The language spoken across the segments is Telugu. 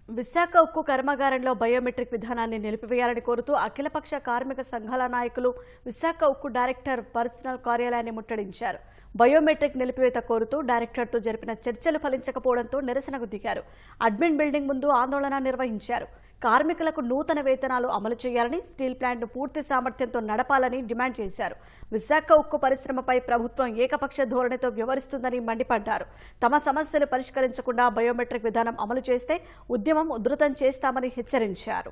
విశాఖ ఉక్కు కర్మాగారంలో బయోమెట్రిక్ విధానాన్ని నిలిపివేయాలని కోరుతూ అఖిలపక్ష కార్మిక సంఘాల నాయకులు విశాఖ ఉక్కు డైరెక్టర్ పర్సనల్ కార్యాలయాన్ని ముట్టడించారు బయోమెట్రిక్ నిలిపివేత కోరుతూ డైరెక్టర్తో జరిపిన చర్చలు ఫలించకపోవడంతో నిరసనకు దిగారు అడ్మిన్ బిల్డింగ్ ముందు ఆందోళన నిర్వహించారు కార్మికులకు నూతన వేతనాలు అమలు చేయాలని స్టీల్ ప్లాంట్ను పూర్తి సామర్థ్యంతో నడపాలని డిమాండ్ చేశారు విశాఖ ఉక్కు పరిశ్రమపై ప్రభుత్వం ఏకపక్ష ధోరణితో వ్యవహరిస్తుందని మండిపడ్డారు తమ సమస్యలు పరిష్కరించకుండా బయోమెట్రిక్ విధానం అమలు చేస్తే ఉద్యమం ఉధృతం చేస్తామని హెచ్చరించారు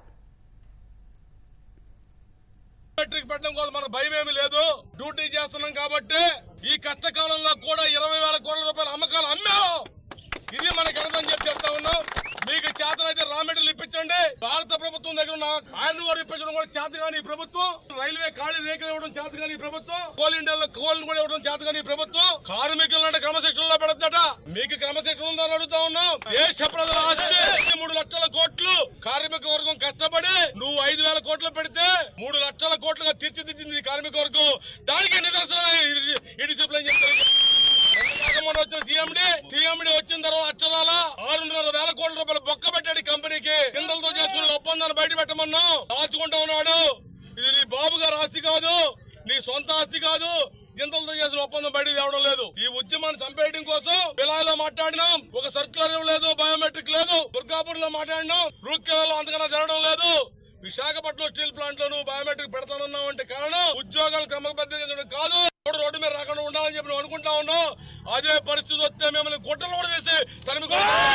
మెట్రిక్ పెట్టడం కోసం మనకు భయం ఏమీ లేదు డ్యూటీ చేస్తున్నాం కాబట్టి ఈ కష్టకాలంలో కూడా ఇరవై వేల కోట్ల రూపాయల అమ్మకాలు అమ్మాం ఇది మనకి అర్థం చెప్పి చెప్తా ఉన్నాం మీకు చేతనైతే రా మెటీరియల్ ఇప్పించండి భారత ప్రభుత్వం దగ్గర ఉన్న ఐరన్ వారు ఇప్పించడం కూడా చేత కానీ ఈ ప్రభుత్వం రైల్వే ఖాళీ రేఖలు ఇవ్వడం చేత కానీ ఈ ప్రభుత్వం కోల్ ఇండియాలో కోల్ కూడా ఇవ్వడం చేత కానీ ఈ ప్రభుత్వం కార్మికులంటే క్రమశిక్షణలో పెడతాట మీకు క్రమశిక్షణ ఉందని అడుగుతా ఉన్నాం దేశ ప్రజల ఆస్తి మూడు లక్షల కోట్లు కార్మిక వర్గం కష్టపడి నువ్వు ఐదు వేల కోట్లు పెడితే మూడు లక్షల కోట్లుగా తీర్చిదిద్దింది ఈ కార్మిక వర్గం దానికి నిదర్శనం ఈ- ఈ డిసిప్లిన్ చెప్తారు జగన్మోహన్ వచ్చిన సీఎండి సీఎండి వచ్చిన తర్వాత అక్షరాల ఆరున్నర వేల కోట్ల రూపాయలు బొక్క పెట్టాడు ఈ కంపెనీకి కిందలతో చేసుకున్న ఒప్పందాన్ని బయట పెట్టమన్నాం దాచుకుంటా ఉన్నాడు ఇది నీ బాబు గారి ఆస్తి కాదు నీ సొంత ఆస్తి కాదు జింతలతో చేసిన ఒప్పందం బయట తేవడం లేదు ఈ ఉద్యమాన్ని చంపేయడం కోసం పిలాయిలో మాట్లాడినాం ఒక సర్క్యులర్ ఇవ్వలేదు బయోమెట్రిక్ లేదు దుర్గాపూర్ లో మాట్లాడినాం రూర్కెలలో అంతకన్నా జరగడం లేదు విశాఖపట్నం స్టీల్ ప్లాంట్ లో నువ్వు బయోమెట్రిక్ పెడతానన్నావు అంటే కారణం ఉద్యోగాలు క్రమబద్ధంగా కాదు రోడ్డు రోడ్డు మీద రాకుండా ఉండాలని చెప్పి నువ్వు అనుకుంటా ఉన్నావు అదే పరిస్థితి వస్తే మిమ్మల్ని గుట్టలు కూడా వేసి తరిమి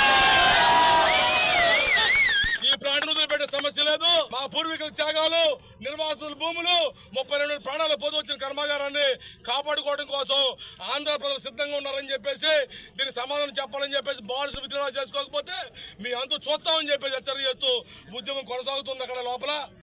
ఈ ప్లాంట్ వదిలిపెట్టే సమస్య లేదు మా పూర్వీకుల త్యాగాలు నిర్వాసుల భూములు ముప్పై రెండు ప్రాణాలు పొంది వచ్చిన కర్మాగారాన్ని కాపాడుకోవడం కోసం ఆంధ్ర ప్రజలు సిద్ధంగా ఉన్నారని చెప్పేసి దీనికి సమాధానం చెప్పాలని చెప్పేసి బాల్స్ విత్డ్రా చేసుకోకపోతే మీ అంతు చూస్తామని చెప్పేసి హెచ్చరిక చేస్తూ ఉద్యమం కొనసాగుతుంది అక్కడ లోపల